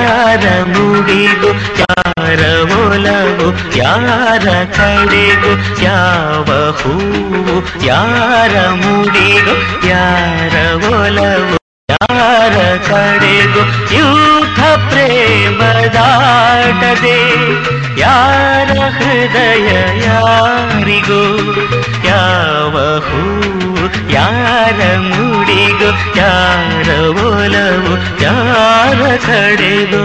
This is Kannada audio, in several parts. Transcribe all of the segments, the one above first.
ಯಾರ ಮುಡಿಗೂ ಯಾರ ಒಲವು ಯಾರ ಕಡೆಗೂ ಯಾವ ಹೂವು ಯಾರ ಮುಡಿಗೂ ಯಾರ ಒಲವು ಯಾರ ಕಡೆಗೂ ಯೂಥ ಪ್ರೇಮದಾಟದೆ ಯಾರ ಹೃದಯ ಯಾರಿಗೂ ಯಾವ ಹೂವು ಯಾರ ಮುಡಿಗೂ ಯಾರ ಒಲವು ಯಾರ ಕಡೆಗೂ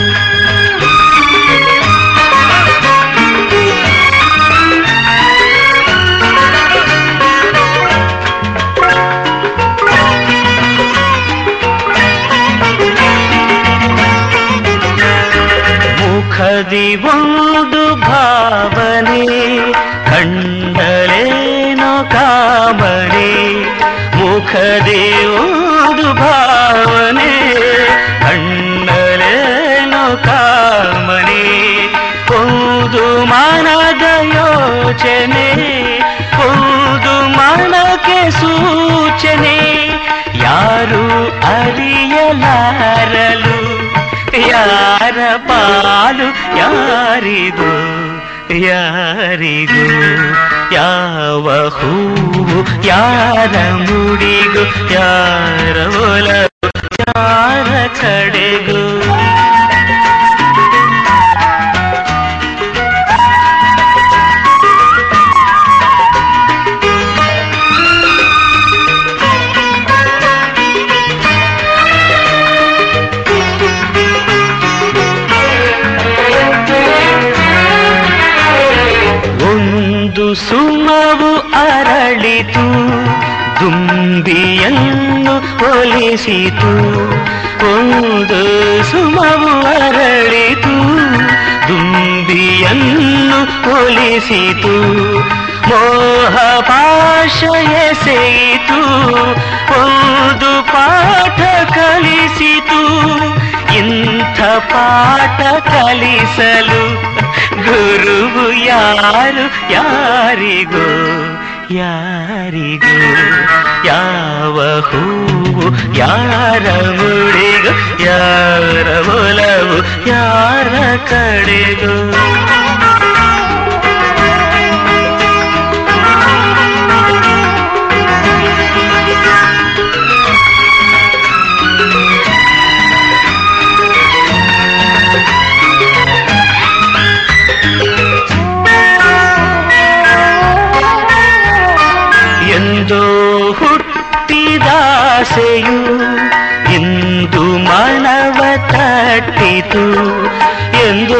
ಮುಖದಿ ಒಂದು ಭಾವನೆ ಕಂಡಲೇನೋ ಕಾಮನೆ ಮುಖದಿ ಒಂದು ಭಾವನೆ ಕಂಡಲೇನೋ ಕಾಮನೆ ಒಂದು ಮನದ ಯೋಚನೆ ಒಂದು ಮನಕ್ಕೆ ಸೂಚನೆ ಯಾರು ಅರಿಯಲಾರಲು ಯಾರ ಪಾಲು ಯಾರಿಗೂ ಯಾರಿಗೂ ಯಾವ ಹೂವು ಯಾರ ಮುಡಿಗೂ ಯಾರ ಒಲವು ಯಾರ ಕಡೆಗೂ ಒಂದು ಸುಮವು ಅರಳಿತು ದುಂಬಿಯನ್ನು ಒಲಿಸಿತು ಒಂದು ಸುಮವು ಅರಳಿತು ದುಂಬಿಯನ್ನು ಒಲಿಸಿತು ಮೋಹ ಪಾಶ ಎಸೆಯಿತು ಒಂದು ಪಾಠ ಕಲಿಸಿತು ಇಂಥ ಪಾಠ ಕಲಿಸಲು ಗುರುವು ಯಾರು ಯಾರಿಗೂ ಯಾರಿಗೂ ಯಾವ ಹೂವು ಯಾರ ಮುಡಿಗೂ ಯಾರ ಒಲವು ಯಾರ ಕಡೆಗೂ ಎಂದೋ ಹುಟ್ಟಿದಾಸೆಯು ಇಂದು ಮನವ ತಟ್ಟಿತು ಎಂದೋ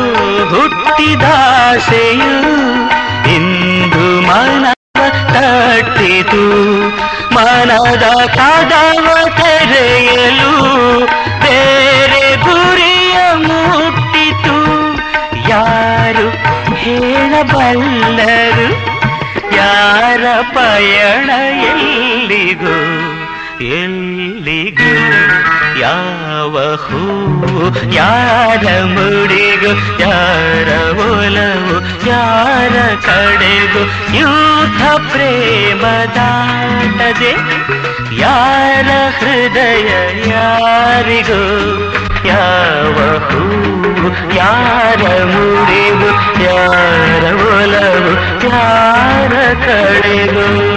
ಹುಟ್ಟಿದಾಸೆಯು ಇಂದು ಮನವ ತಟ್ಟಿತು ಮನದ ಕದವ ತೆರೆಯಲು ಬೇರೆ ಗುರಿಯ ಮುಟ್ಟಿತು ಯಾರು ಹೇಳಬಲ್ಲರು ಯಾರ ಪಯಣ ಎಲ್ಲಿಗೂ ಎಲ್ಲಿಗೂ ಯಾವ ಹೂವು ಯಾರ ಮುಡಿಗೂ ಯಾರ ಒಲವು ಯಾರ ಕಡೆಗೂ ಯೂಥ ಪ್ರೇಮದಾಟದೆ ಯಾರ ಹೃದಯ ಯಾರಿಗೂ ಯಾವ ಹೂವು ಯಾರ ಮುಡಿಗೂ ಯಾರ ಒಲವು ಯಾರ ಕಡೆಗೂ